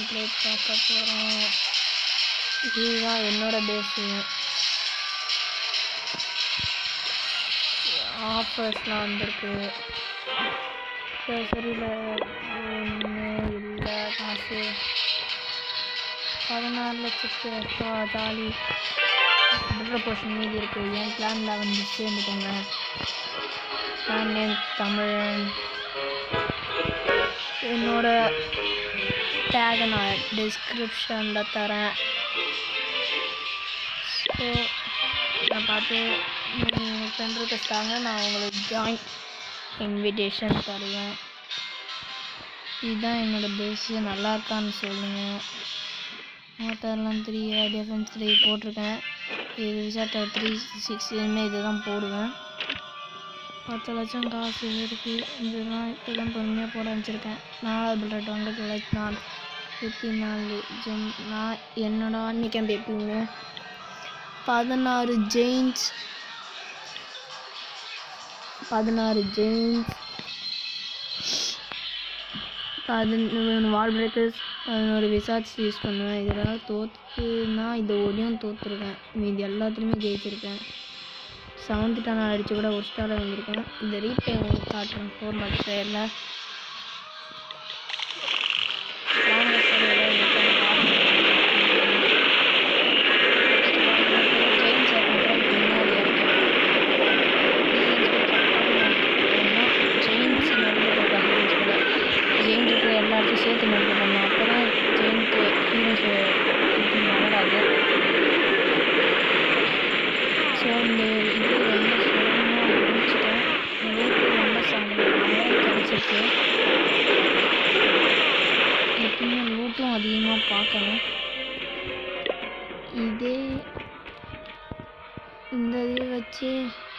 play பார்க்க போகிறோம் இதுதான் என்னோட பேஸு ஆஃபர்ஸ்லாம் வந்திருக்கு சரியில் ஒன்று இல்லை காசு பதினாறு லட்சத்து அப்பா ஜாலி பில்டர் போர்ஷன் மீதி இருக்குது என் பிளானில் வந்து சேர்ந்துக்கோங்க பிளான் நேம் தமிழன் என்னோட டேகை நான் டிஸ்கிரிப்ஷனில் தரேன் ஸோ நான் பார்த்து நீங்கள் ஃப்ரெண்ட் ரிக்வஸ்ட் தாங்க நான் உங்களுக்கு ஜாயின் இன்விடேஷன் தருவேன் இதுதான் என்னோடய பேஸு நல்லா இருக்கான்னு சொல்லுங்கள் மோட்டர்லாம் த்ரீ டிஃபென்ஸ் த்ரீ போட்டிருக்கேன் இது விசாட்டை த்ரீ சிக்ஸ் இதுமாரி இது தான் போடுவேன் பத்து லட்சம் காசு இருக்குது இதெல்லாம் இப்போ தான் பொறுமையாக போட வச்சுருக்கேன் நாலாவது புல்லட் வாங்க தொள்ளாயிரத்தி நாலு இருபத்தி நாலு ஜெம் நான் என்னோட ஆர்மி கேம்ப் எப்பயுமே பதினாறு ஜெயின்ஸ் பதினாறு ஜெயின்ஸ் பதினொன்று வால் பிரேக்கர்ஸ் பதினோரு விசார்ட்ஸ் யூஸ் பண்ணுவேன் இதெல்லாம் தோற்றுனா இது ஒடியும் தோற்றுருக்கேன் மீதி எல்லாத்துலேயுமே ஜெயிச்சிருக்கேன் செவன்த் டான் அடித்து கூட ஒரு ஸ்டார் வந்திருக்கேன் இந்த ரீப்ளே உங்களுக்கு காட்டுறேன் ஃபோர் மந்த் ட்ரையரில் வாங்க சார் ஏதாவது இருக்கா ட்ரெயின் சார் மட்டும் முன்னாடி ஜெயின்ஸ் நடுவில் போட்டாங்க ஜெயின் இருக்கிற எல்லா இடத்தையும் சேர்த்து நடுவில் பண்ணணும் அப்போ தான் ஜெயின்ட்டு ஹீரோஸ் வளராது ஸோ இந்த இது ரொம்ப சுலபமாக முடிச்சிட்டேன் லூட்டு ரொம்ப சமையல் கிடச்சிருக்கு எப்பயுமே லூட்டும் அதிகமாக பார்க்கணும் இதே இந்த இது வச்சு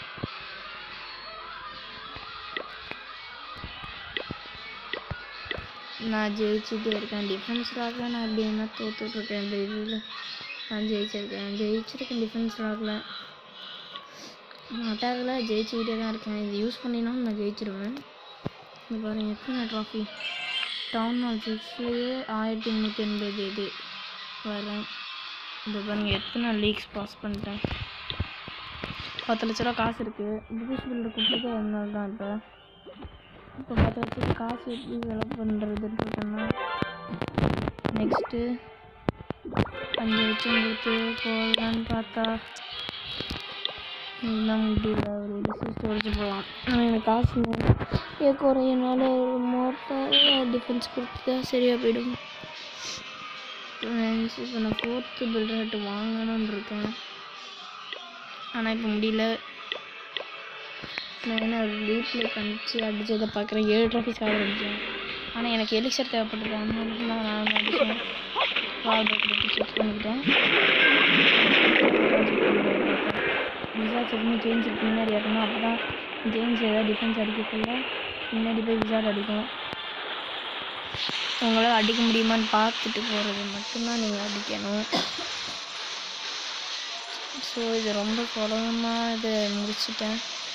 நான் ஜெயிச்சுட்டே இருக்கேன் டிஃபென்ஸ் ராக்ல நான் எப்படி என்ன தோத்துட்ருக்கேன் இந்த இதில் நான் ஜெயிச்சிருக்கேன் ஜெயிச்சிருக்கேன் டிஃபென்ஸ் ராக்ல அட்டாகில் ஜெயிச்சுக்கிட்டே தான் இருக்கேன் இது யூஸ் பண்ணினா நான் ஜெயிச்சிருவேன் இது பாருங்க எத்தனை ட்ராஃபி டவுன் ஹால் சிக்ஸ்லேயே ஆயிரத்தி முந்நூற்றி எண்பது இது வரேன் இது பாருங்க எத்தனை லீக்ஸ் பாஸ் பண்ணிட்டேன் பத்து லட்ச ரூபா காசு இருக்குது பிரிட்டிஷ் பில்டர் கொடுத்துட்டு ஒரு நாள் தான் இப்போ இப்போ பத்து லட்சத்துக்கு காசு எப்படி செலவு பண்ணுறதுன்னு பார்த்தோம்னா நெக்ஸ்ட்டு அஞ்சு லட்சம் கொடுத்து போகலான்னு பார்த்தா இதெல்லாம் முடியல ஒரு டிஸ்ட்ரிக் ஸ்டோரேஜ் போகலாம் ஆனால் எனக்கு காசு ஏ குறையனால ஒரு மோட்டார் டிஃபென்ஸ் கொடுத்துட்டா சரியாக போயிடும் ஃப்ரெண்ட்ஸ் இப்போ நான் ஃபோர்த்து பில்டர்ட்டு வாங்கணும்னு இருக்கேன் ஆனால் இப்போ முடியல நான் என்ன ரீப்ளே பண்ணிச்சு அடிச்சதை பார்க்குறேன் ஏழு ட்ராஃபிஸ் ஆக அடித்தேன் ஆனால் எனக்கு எலிக்சர் தேவைப்பட்டது அதனால தான் நான் அடித்தேன் வால் பேக் செக் பண்ணிக்கிட்டேன் விசார்ட்ஸ் எப்பவுமே ஜெயின்ஸுக்கு முன்னாடி இருக்கணும் அப்போ தான் ஜெயின்ஸ் ஏதாவது டிஃபென்ஸ் அடிக்கக்குள்ள முன்னாடி போய் விசார்ட் அடிக்கும் உங்களால் அடிக்க முடியுமான்னு பார்த்துட்டு போகிறது மட்டும்தான் நீங்கள் அடிக்கணும் ஸோ இது ரொம்ப சுலபமாக இதை முடிச்சிட்டேன்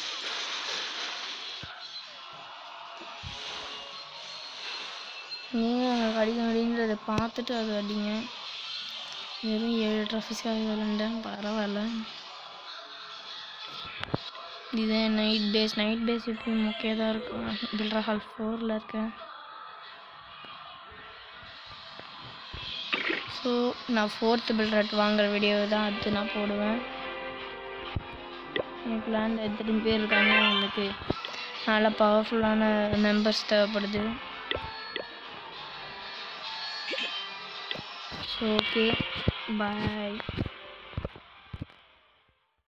நீங்கள் உங்களுக்கு அடிக்க முடியுன்றதை பார்த்துட்டு அதை அடிங்க வெறும் ஏழு ட்ராஃபிஸ்க்காக விளாண்டேன் பரவாயில்ல இதே நைட் பேஸ் நைட் பேஸ் இப்பயும் ஓகே தான் இருக்கும் பில்டர் ஹால் ஃபோரில் இருக்கேன் ஸோ நான் ஃபோர்த்து பில்டர்ட் வாங்குற வீடியோ தான் அடுத்து நான் போடுவேன் என் பிளான் எத்தனை பேர் இருக்காங்க எனக்கு நல்ல பவர்ஃபுல்லான மெம்பர்ஸ் தேவைப்படுது ஸோ ஓகே பாய்